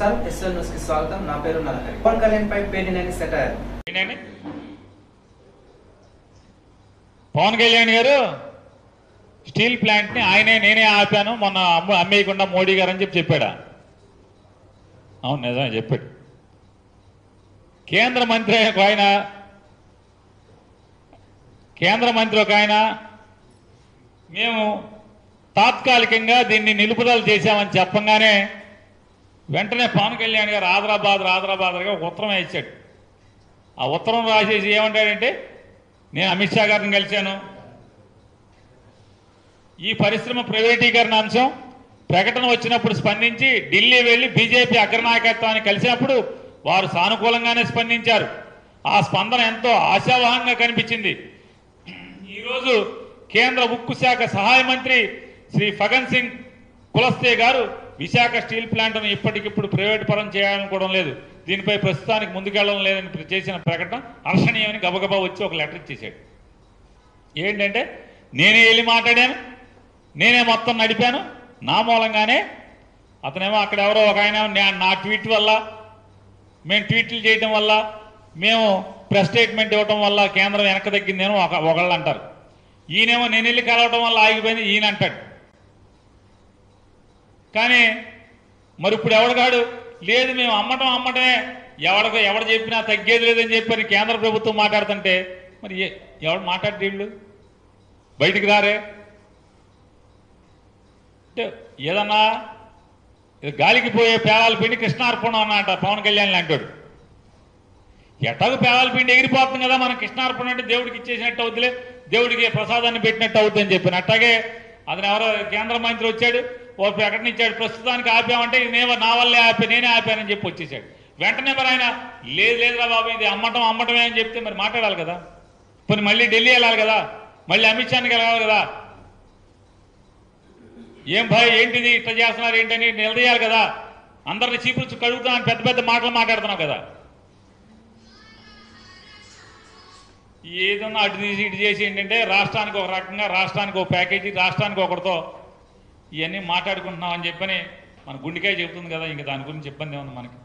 నమస్కారం SL news కి స్వాగతం నా పేరు నరహరి పవన్ కళ్యాణ్ పై పేడినని సెటైర్ ఏంటండి పవన్ కళ్యాణ్ గారు స్టీల్ ప్లాంట్ ని ఆయనే నేనే ఆపాను మొన్న అమ్మ అమ్మేయకుండా మోడీ గారు అని చెప్పి చెప్పాడా అవును నిజమే చెప్పాడు కేంద్ర మంత్రి ఒక ఆయన కేంద్ర మంత్రి ఒక ఆయన మేము తాత్కాలికంగా దీన్ని నిలుపుదల చేశామని చెప్పంగానే వెంటనే పవన్ కళ్యాణ్ గారు ఆదరాబాద్ ఆదరాబాద్గా ఒక ఉత్తరం ఇచ్చాడు ఆ ఉత్తరం రాసేసి ఏమంటాడంటే నేను అమిత్ షా గారిని కలిశాను ఈ పరిశ్రమ ప్రైవేటీకరణ అంశం ప్రకటన వచ్చినప్పుడు స్పందించి ఢిల్లీ వెళ్లి బీజేపీ అగ్రనాయకత్వాన్ని కలిసినప్పుడు వారు సానుకూలంగానే స్పందించారు ఆ స్పందన ఎంతో ఆశావహంగా కనిపించింది ఈరోజు కేంద్ర ఉక్కు శాఖ సహాయ మంత్రి శ్రీ ఫగన్ సింగ్ కులస్తే గారు విశాఖ స్టీల్ ప్లాంట్ను ఇప్పటికిప్పుడు ప్రైవేట్ పరం చేయాలనుకోవడం లేదు దీనిపై ప్రస్తుతానికి ముందుకెళ్ళడం లేదని ప్ర- చేసిన ప్రకటన హర్షణీయమని గబగబా వచ్చి ఒక లెటర్ ఇచ్చేసాడు ఏంటంటే నేనే వెళ్ళి మాట్లాడాను నేనే మొత్తం నడిపాను నా మూలంగానే అతనేమో అక్కడ ఎవరో ఒక ఆయన నా- నా ట్వీట్ వల్ల మేము ట్వీట్లు చేయడం వల్ల మేము ప్రెస్ స్టేట్మెంట్ ఇవ్వడం వల్ల కేంద్రం వెనక తగ్గిందేమో ఒక ఒకళ్ళు అంటారు ఈయనేమో నేను వెళ్ళి కలవడం వల్ల ఆగిపోయింది ఈయన అంటాడు కానీ మరి ఇప్పుడు ఎవడగాడు లేదు మేము అమ్మటం అమ్మటమే ఎవడికో ఎవడు చెప్పినా తగ్గేది లేదని చెప్పని కేంద్ర ప్రభుత్వం మాట్లాడుతుంటే మరి ఏ- ఎవడు మాట్లాడే వీళ్ళు బయటికి రారే అంటే ఏదన్నా ఇది గాలికి పోయే పేలాల పిండి కృష్ణార్పణం అన్నట పవన్ కళ్యాణ్ లాంటాడు ఎటాకు పేలాల పిండి ఎగిరిపోతుంది కదా మనం కృష్ణార్పణ అంటే దేవుడికి ఇచ్చేసినట్టు అవుతులే దేవుడికి ప్రసాదాన్ని పెట్టినట్టు అవుతుంది అని చెప్పిన అట్టాగే అతను ఎవరో కేంద్ర మంత్రి వచ్చాడు ఓ ప్రకటన ఇచ్చాడు ప్రస్తుతానికి ఆపామంటే ఇది నేను నా వల్లే ఆపా నేనే ఆపానని చెప్పి వచ్చేసాడు వెంటనే మరి ఆయన లేదు లేదురా బాబు ఇది అమ్మటం అమ్మటమే అని చెప్తే మరి మాట్లాడాలి కదా పోనీ మళ్ళీ ఢిల్లీ వెళ్ళాలి కదా మళ్ళీ అమిత్ షానికి వెళ్ళాలి కదా ఏం భయ ఏంటిది ఇట్లా చేస్తున్నారు ఏంటని నిలదీయాలి కదా అందరిని చీపులు కడుగుతున్నాను పెద్ద పెద్ద మాటలు మాట్లాడుతున్నావు కదా ఏదన్నా అటు తీసి ఇటు చేసి ఏంటంటే రాష్ట్రానికి ఒక రకంగా రాష్ట్రానికి ఒక ప్యాకేజీ రాష్ట్రానికి ఒకటితో ఇవన్నీ మాట్లాడుకుంటున్నాం అని చెప్పని మన గుండెకాయ చెబుతుంది కదా ఇంకా దాని గురించి ఇబ్బంది ఉంది మనకి